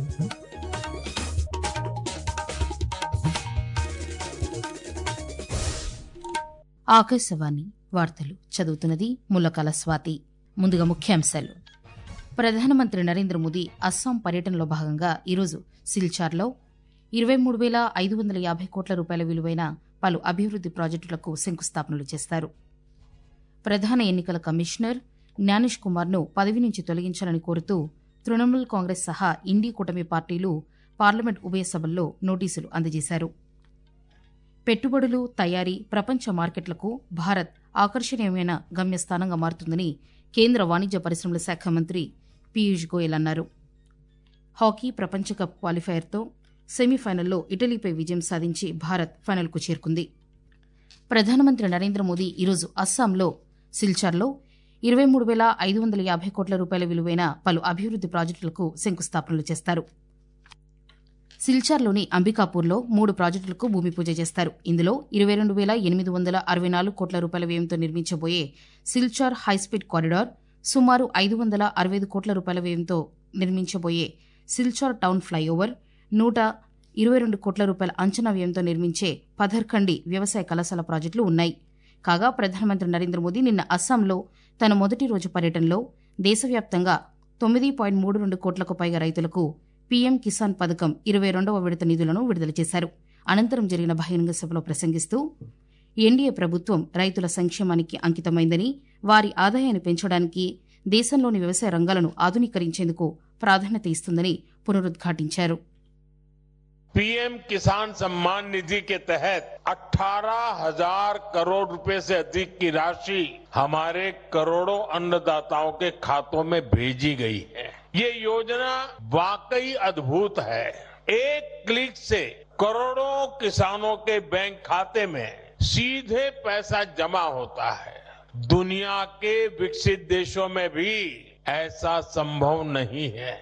ఆకాశవాణి వార్తలు చదువుతున్నది ముల్లకాల స్వాతి ముందుగా ముఖ్యాంశాలు ప్రధానమంత్రి నరేంద్ర మోదీ అస్సాం పర్యటనలో భాగంగా ఈరోజు సిల్చార్లో ఇరవై మూడు వేల ఐదు వందల యాభై కోట్ల రూపాయల విలువైన పలు అభివృద్ది ప్రాజెక్టులకు శంకుస్థాపనలు చేస్తారు ప్రధాన ఎన్నికల కమిషనర్ జ్ఞానేష్ కుమార్ను పదవి నుంచి తొలగించాలని కోరుతూ తృణమూల్ కాంగ్రెస్ సహా ఇండీ కూటమి పార్టీలు పార్లమెంట్ ఉభయ సభల్లో నోటీసులు అందజేశారు పెట్టుబడులు తయారీ ప్రపంచ మార్కెట్లకు భారత్ ఆకర్షణీయమైన గమ్యస్థానంగా మారుతుందని కేంద్ర వాణిజ్య పరిశ్రమల శాఖ మంత్రి పీయూష్ గోయల్ అన్నారు హాకీ ప్రపంచ కప్ క్వాలిఫైయర్తో సెమీఫైనల్లో ఇటలీపై విజయం సాధించి భారత్ ఫైనల్కు చేరుకుంది ప్రధానమంత్రి నరేంద్ర మోదీ ఈరోజు అస్సాంలో సిల్చార్లో ఇరవై మూడు వేల ఐదు వందల యాభై కోట్ల రూపాయల విలువైన పలు అభివృద్ది ప్రాజెక్టులకు శంకుస్థాపనలు చేస్తారు సిల్చార్లోని అంబికాపూర్లో మూడు ప్రాజెక్టులకు భూమి పూజ చేస్తారు ఇందులో ఇరవై రెండు వేల ఎనిమిది వందల అరవై నాలుగు కోట్ల రూపాయల వ్యయంతో నిర్మించబోయే సిల్చార్ హైస్పీడ్ కారిడార్ సుమారు ఐదు వందల అరవై ఐదు కోట్ల రూపాయల వ్యయంతో నిర్మించబోయే సిల్చార్ టౌన్ ఫ్లైఓవర్ నూట ఇరవై రెండు కోట్ల రూపాయల అంచనా వ్యయంతో నిర్మించే పథర్ఖండి వ్యవసాయ కళాశాల ప్రాజెక్టులు ఉన్నాయి కాగా ప్రధానమంత్రి నరేంద్ర మోదీ నిన్న అస్సాంలో తన మొదటి రోజు పర్యటనలో దేశవ్యాప్తంగా తొమ్మిది పాయింట్ మూడు రెండు కోట్లకు పైగా రైతులకు పీఎం కిసాన్ పథకం ఇరవై రెండవ విడత నిధులను విడుదల చేశారు అనంతరం జరిగిన బహిరంగ సభలో ప్రసంగిస్తూ ఎన్డీఏ ప్రభుత్వం రైతుల సంక్షేమానికి అంకితమైందని వారి ఆదాయాన్ని పెంచడానికి దేశంలోని వ్యవసాయ రంగాలను ఆధునీకరించేందుకు ప్రాధాన్యత ఇస్తుందని పునరుద్ఘాటించారు पीएम किसान सम्मान निधि के तहत 18,000 करोड़ रुपए से अधिक की राशि हमारे करोड़ों अन्नदाताओं के खातों में भेजी गई है ये योजना वाकई अद्भुत है एक क्लिक से करोड़ों किसानों के बैंक खाते में सीधे पैसा जमा होता है दुनिया के विकसित देशों में भी ऐसा संभव नहीं है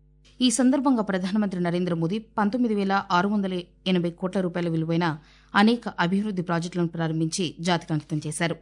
ఈ సందర్భంగా ప్రధానమంత్రి నరేంద్ర మోదీ పంతొమ్మిది వేల ఆరు వందల ఎనభై కోట్ల రూపాయల విలువైన అనేక అభివృద్ది ప్రాజెక్టులను ప్రారంభించి జాతికి అంకితం చేశారు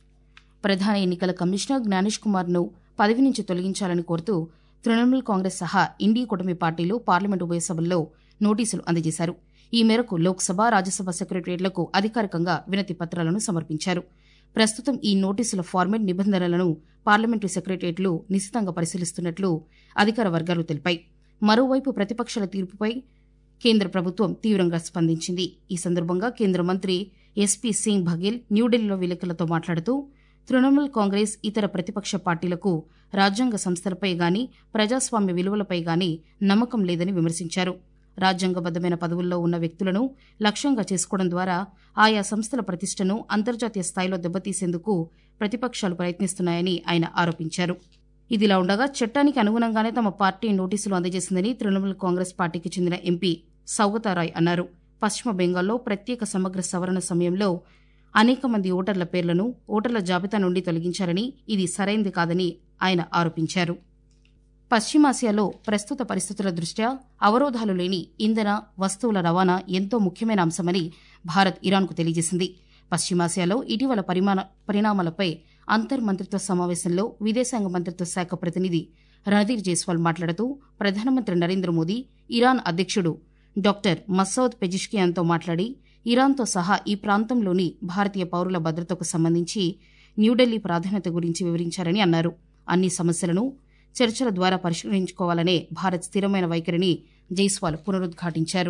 ప్రధాన ఎన్నికల కమిషనర్ జ్ఞానేష్ కుమార్ను పదవి నుంచి తొలగించాలని కోరుతూ తృణమూల్ కాంగ్రెస్ సహా ఇండీ కూటమి పార్టీలు పార్లమెంటు ఉభయ సభల్లో నోటీసులు అందజేశారు ఈ మేరకు లోక్సభ రాజ్యసభ సెక్రటరియట్లకు అధికారికంగా వినతి పత్రాలను సమర్పించారు ప్రస్తుతం ఈ నోటీసుల ఫార్మెట్ నిబంధనలను పార్లమెంటు సెక్రటరియట్లు నిశితంగా పరిశీలిస్తున్నట్లు అధికార వర్గాలు తెలిపాయి మరోవైపు ప్రతిపక్షాల తీర్పుపై కేంద్ర ప్రభుత్వం తీవ్రంగా స్పందించింది ఈ సందర్భంగా కేంద్ర మంత్రి ఎస్పీ సింగ్ బఘేల్ న్యూఢిల్లీలో విలేకరులతో మాట్లాడుతూ తృణమూల్ కాంగ్రెస్ ఇతర ప్రతిపక్ష పార్టీలకు రాజ్యాంగ సంస్థలపై గాని ప్రజాస్వామ్య విలువలపై గాని నమ్మకం లేదని విమర్శించారు రాజ్యాంగబద్దమైన పదవుల్లో ఉన్న వ్యక్తులను లక్ష్యంగా చేసుకోవడం ద్వారా ఆయా సంస్థల ప్రతిష్టను అంతర్జాతీయ స్థాయిలో దెబ్బతీసేందుకు ప్రతిపక్షాలు ప్రయత్నిస్తున్నాయని ఆయన ఆరోపించారు ఇదిలా ఉండగా చట్టానికి అనుగుణంగానే తమ పార్టీ నోటీసులు అందజేసిందని తృణమూల్ కాంగ్రెస్ పార్టీకి చెందిన ఎంపీ సౌగతారాయ్ అన్నారు పశ్చిమ బెంగాల్లో ప్రత్యేక సమగ్ర సవరణ సమయంలో అనేక మంది ఓటర్ల పేర్లను ఓటర్ల జాబితా నుండి తొలగించారని ఇది సరైంది కాదని ఆయన ఆరోపించారు పశ్చిమాసియాలో ప్రస్తుత పరిస్థితుల దృష్ట్యా అవరోధాలు లేని ఇంధన వస్తువుల రవాణా ఎంతో ముఖ్యమైన అంశమని భారత్ ఇరాన్కు తెలియజేసింది పశ్చిమాసియాలో ఇటీవల పరిమాణ పరిణామాలపై అంతర్మంత్రిత్వ సమావేశంలో విదేశాంగ మంత్రిత్వ శాఖ ప్రతినిధి రణధీర్ జైస్వాల్ మాట్లాడుతూ ప్రధానమంత్రి నరేంద్ర మోదీ ఇరాన్ అధ్యక్షుడు డాక్టర్ మసౌద్ పెజిష్కియాన్తో మాట్లాడి ఇరాన్తో సహా ఈ ప్రాంతంలోని భారతీయ పౌరుల భద్రతకు సంబంధించి న్యూఢిల్లీ ప్రాధాన్యత గురించి వివరించారని అన్నారు అన్ని సమస్యలను చర్చల ద్వారా పరిష్కరించుకోవాలనే భారత్ స్థిరమైన వైఖరిని జైస్వాల్ పునరుద్ఘాటించారు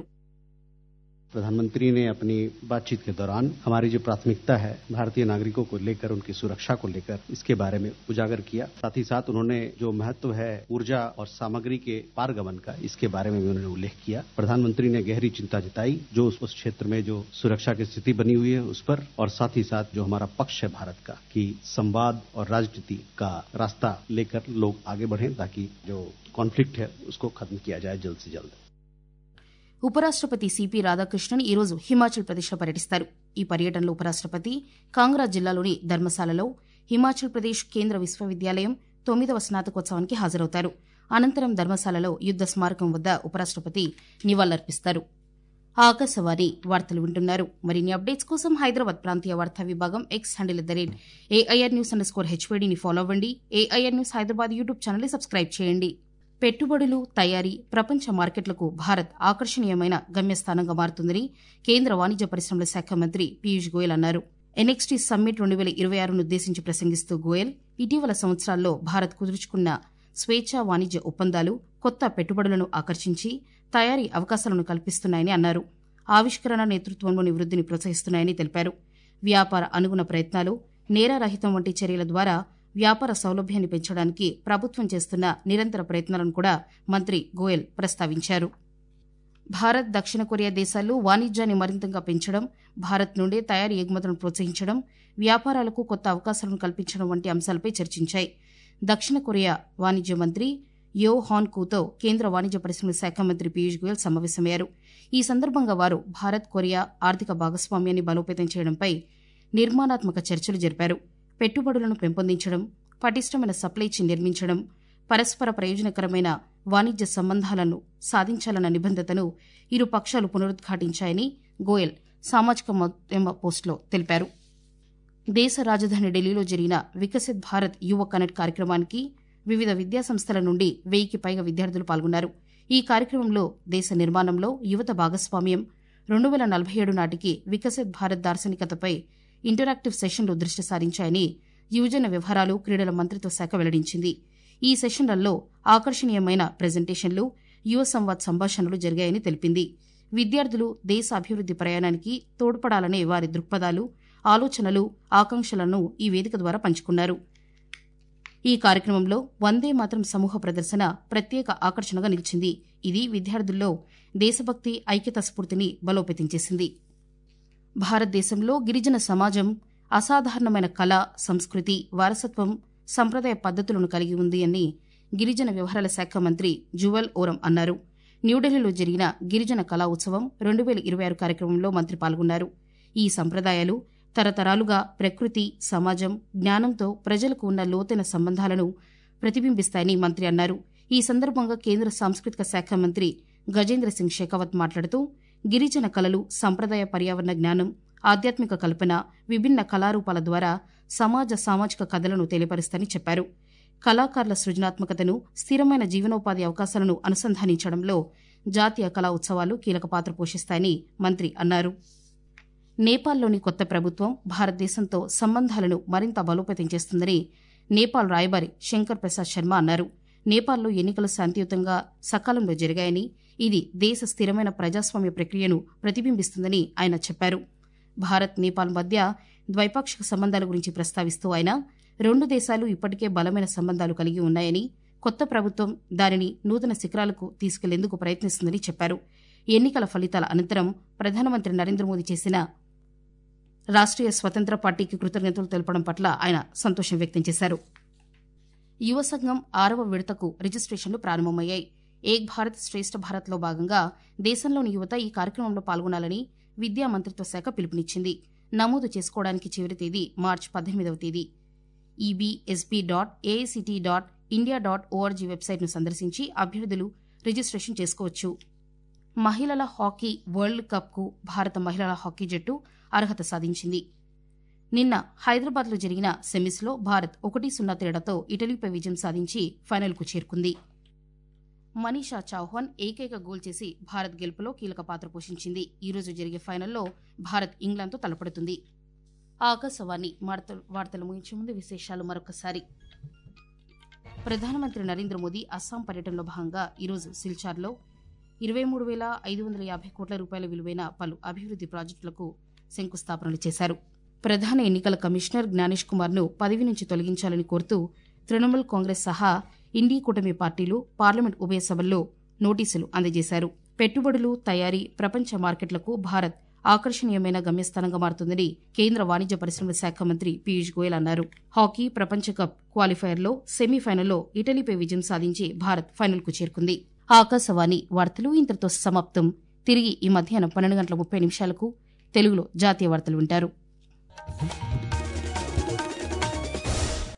प्रधानमंत्री ने अपनी बातचीत के दौरान हमारी जो प्राथमिकता है भारतीय नागरिकों को लेकर उनकी सुरक्षा को लेकर इसके बारे में उजागर किया साथ ही साथ उन्होंने जो महत्व है ऊर्जा और सामग्री के पारगमन का इसके बारे में भी उन्होंने उल्लेख किया प्रधानमंत्री ने गहरी चिंता जताई जो उस क्षेत्र में जो सुरक्षा की स्थिति बनी हुई है उस पर और साथ ही साथ जो हमारा पक्ष है भारत का कि संवाद और राजनीति का रास्ता लेकर लोग आगे बढ़े ताकि जो कॉन्फ्लिक्ट है उसको खत्म किया जाए जल्द से जल्द ఉపరాష్టపతి సిపి రాధాకృష్ణన్ ఈరోజు హిమాచల్ ప్రదేశ్లో పర్యటిస్తారు ఈ పర్యటనలో ఉపరాష్టపతి కాంగ్రా జిల్లాలోని ధర్మశాలలో హిమాచల్ ప్రదేశ్ కేంద్ర విశ్వవిద్యాలయం తొమ్మిదవ స్నాతకోత్సవానికి హాజరవుతారు అనంతరం ధర్మశాలలో యుద్ద స్మారకం వద్ద ఉపరాష్టపతి నివాళులర్పిస్తారు ఆకాశవాణి వార్తలు వింటున్నారు మరిన్ని అప్డేట్స్ కోసం హైదరాబాద్ ప్రాంతీయ వార్తా విభాగం X handle at the rate AIR news underscore స్కోర్ హెచ్వేడీని ఫాలో అవ్వండి ఏఐఆర్ న్యూస్ హైదరాబాద్ యూట్యూబ్ ఛానల్ని సబ్స్క్రైబ్ చేయండి పెట్టుబడులు తయారీ ప్రపంచ మార్కెట్లకు భారత్ ఆకర్షణీయమైన గమ్యస్థానంగా మారుతుందని కేంద్ర వాణిజ్య పరిశ్రమల శాఖ మంత్రి పీయూష్ గోయల్ అన్నారు ఎన్ఎక్స్టీ సమ్మిట్ రెండు వేల ఇరవై ఆరును ఉద్దేశించి ప్రసంగిస్తూ గోయల్ ఇటీవల సంవత్సరాల్లో భారత్ కుదుర్చుకున్న స్వేచ్ఛా వాణిజ్య ఒప్పందాలు కొత్త పెట్టుబడులను ఆకర్షించి తయారీ అవకాశాలను కల్పిస్తున్నాయని అన్నారు ఆవిష్కరణ నేతృత్వంలోని వృద్ధిని ప్రోత్సహిస్తున్నాయని తెలిపారు వ్యాపార అనుగుణ ప్రయత్నాలు నేరరహితం వంటి చర్యల ద్వారా వ్యాపార సౌలభ్యాన్ని పెంచడానికి ప్రభుత్వం చేస్తున్న నిరంతర ప్రయత్నాలను కూడా మంత్రి గోయల్ ప్రస్తావించారు భారత్ దక్షిణ కొరియా దేశాలు వాణిజ్యాన్ని మరింతగా పెంచడం భారత్ నుండే తయారీ ఎగుమతులను ప్రోత్సహించడం వ్యాపారాలకు కొత్త అవకాశాలను కల్పించడం వంటి అంశాలపై చర్చించాయి దక్షిణ కొరియా వాణిజ్య మంత్రి యో హాన్ కూతో కేంద్ర వాణిజ్య పరిశ్రమల శాఖ మంత్రి పీయూష్ గోయల్ సమావేశమయ్యారు ఈ సందర్భంగా వారు భారత్ కొరియా ఆర్థిక భాగస్వామ్యాన్ని బలోపేతం చేయడంపై నిర్మాణాత్మక చర్చలు జరిపారు పెట్టుబడులను పెంపొందించడం పటిష్టమైన సప్లై చైన్ నిర్మించడం పరస్పర ప్రయోజనకరమైన వాణిజ్య సంబంధాలను సాధించాలన్న నిబంధతను ఇరు పక్షాలు పునరుద్ఘాటించాయని గోయల్ సామాజిక మాధ్యమ పోస్టులో తెలిపారు దేశ రాజధాని ఢిల్లీలో జరిగిన వికసిత్ భారత్ యువ కనెక్ట్ కార్యక్రమానికి వివిధ విద్యాసంస్థల నుండి వెయ్యికి పైగా విద్యార్థులు పాల్గొన్నారు ఈ కార్యక్రమంలో దేశ నిర్మాణంలో యువత భాగస్వామ్యం రెండు వేల నలభై ఏడు నాటికి వికసిత్ భారత్ దార్శనికతపై ఇంటరాక్టివ్ సెషన్లు దృష్టి సారించాయని యువజన వ్యవహారాలు క్రీడల మంత్రిత్వ శాఖ వెల్లడించింది ఈ సెషన్లలో ఆకర్షణీయమైన ప్రజెంటేషన్లు యువ సంవాద్ సంభాషణలు జరిగాయని తెలిపింది విద్యార్థులు దేశ అభివృద్ది ప్రయాణానికి తోడ్పడాలనే వారి దృక్పథాలు ఆలోచనలు ఆకాంక్షలను ఈ వేదిక ద్వారా పంచుకున్నారు ఈ కార్యక్రమంలో వందే మాత్రం సమూహ ప్రదర్శన ప్రత్యేక ఆకర్షణగా నిలిచింది ఇది విద్యార్థుల్లో దేశభక్తి ఐక్యత స్ఫూర్తిని బలోపేతం చేసింది భారతదేశంలో గిరిజన సమాజం అసాధారణమైన కళ సంస్కృతి వారసత్వం సంప్రదాయ పద్దతులను కలిగి ఉంది అని గిరిజన వ్యవహారాల శాఖ మంత్రి జువల్ ఓరం అన్నారు న్యూఢిల్లీలో జరిగిన గిరిజన కళా ఉత్సవం రెండు వేల ఇరవై ఆరు కార్యక్రమంలో మంత్రి పాల్గొన్నారు ఈ సంప్రదాయాలు తరతరాలుగా ప్రకృతి సమాజం జ్ఞానంతో ప్రజలకు ఉన్న లోతైన సంబంధాలను ప్రతిబింబిస్తాయని మంత్రి అన్నారు ఈ సందర్భంగా కేంద్ర సాంస్కృతిక శాఖ మంత్రి గజేంద్ర సింగ్ షెకావత్ మాట్లాడుతూ గిరిజన కళలు సంప్రదాయ పర్యావరణ జ్ఞానం ఆధ్యాత్మిక కల్పన విభిన్న కళారూపాల ద్వారా సమాజ సామాజిక కథలను తెలియపరుస్తాయని చెప్పారు కళాకారుల సృజనాత్మకతను స్థిరమైన జీవనోపాధి అవకాశాలను అనుసంధానించడంలో జాతీయ కళా ఉత్సవాలు కీలక పాత్ర పోషిస్తాయని మంత్రి అన్నారు నేపాల్లోని కొత్త ప్రభుత్వం భారతదేశంతో సంబంధాలను మరింత బలోపేతం చేస్తుందని నేపాల్ రాయబారి శంకర్ ప్రసాద్ శర్మ అన్నారు నేపాల్లో ఎన్నికలు శాంతియుతంగా సకాలంలో జరిగాయని ఇది దేశ స్థిరమైన ప్రజాస్వామ్య ప్రక్రియను ప్రతిబింబిస్తుందని ఆయన చెప్పారు భారత్ నేపాల్ మధ్య ద్వైపాక్షిక సంబంధాల గురించి ప్రస్తావిస్తూ ఆయన రెండు దేశాలు ఇప్పటికే బలమైన సంబంధాలు కలిగి ఉన్నాయని కొత్త ప్రభుత్వం దానిని నూతన శిఖరాలకు తీసుకెళ్లేందుకు ప్రయత్నిస్తుందని చెప్పారు ఎన్నికల ఫలితాల అనంతరం ప్రధానమంత్రి నరేంద్ర మోదీ చేసిన రాష్ట్రీయ స్వతంత్ర పార్టీకి కృతజ్ఞతలు తెలపడం పట్ల ఆయన సంతోషం వ్యక్తం చేశారు యువ సంఘం ఆరవ విడతకు రిజిస్ట్రేషన్లు ప్రారంభమయ్యాయి ఏక్ భారత్ శ్రేష్ఠ భారత్లో భాగంగా దేశంలోని యువత ఈ కార్యక్రమంలో పాల్గొనాలని విద్యా మంత్రిత్వ శాఖ పిలుపునిచ్చింది నమోదు చేసుకోవడానికి చివరి తేదీ మార్చి పద్దెనిమిదవ తేదీ EBSP dot AICTE dot India dot ORG వెబ్సైట్ను సందర్శించి అభ్యర్థులు రిజిస్ట్రేషన్ చేసుకోవచ్చు మహిళల హాకీ వరల్డ్ కప్కు భారత మహిళల హాకీ జట్టు అర్హత సాధించింది నిన్న హైదరాబాద్లో జరిగిన సెమీస్లో భారత్ ఒకటి సున్నా తేడాతో ఇటలీపై విజయం సాధించి ఫైనల్కు చేరుకుంది మనీషా చౌహాన్ ఏకైక గోల్ చేసి భారత్ గెలుపులో కీలక పాత్ర పోషించింది ఈ రోజు జరిగే ఫైనల్లో భారత్ ఇంగ్లాండ్తో తలపడుతుంది ఆకాశవాణి వార్తలు వార్తలు ముగించే ముందు విశేషాలు మరొకసారి ప్రధానమంత్రి నరేంద్ర మోదీ అస్సాం పర్యటనలో భాగంగా ఈరోజు సిల్చార్లో ఇరవై మూడు వేల ఐదు వందల యాభై కోట్ల రూపాయల విలువైన పలు అభివృద్ది ప్రాజెక్టులకు శంకుస్థాపనలు చేశారు ప్రధాన ఎన్నికల కమిషనర్ జ్ఞానేష్ కుమార్ను పదవి నుంచి తొలగించాలని కోరుతూ తృణమూల్ కాంగ్రెస్ సహా ఇండీ కూటమి పార్టీలు పార్లమెంట్ ఉభయ సభల్లో నోటీసులు అందజేశారు పెట్టుబడులు తయారీ ప్రపంచ మార్కెట్లకు భారత్ ఆకర్షణీయమైన గమ్యస్థానంగా మారుతుందని కేంద్ర వాణిజ్య పరిశ్రమల శాఖ మంత్రి పీయూష్ గోయల్ అన్నారు హాకీ ప్రపంచ కప్ క్వాలిఫైయర్లో సెమీఫైనల్లో ఇటలీపై విజయం సాధించి భారత్ ఫైనల్కు చేరుకుంది ఆకాశవాణి వార్తలు ఇంతటితో సమాప్తం తిరిగి ఈ మధ్యాహ్నం పన్నెండు గంటల ముప్పై నిమిషాలకు తెలుగులో జాతీయ వార్తలు వింటారు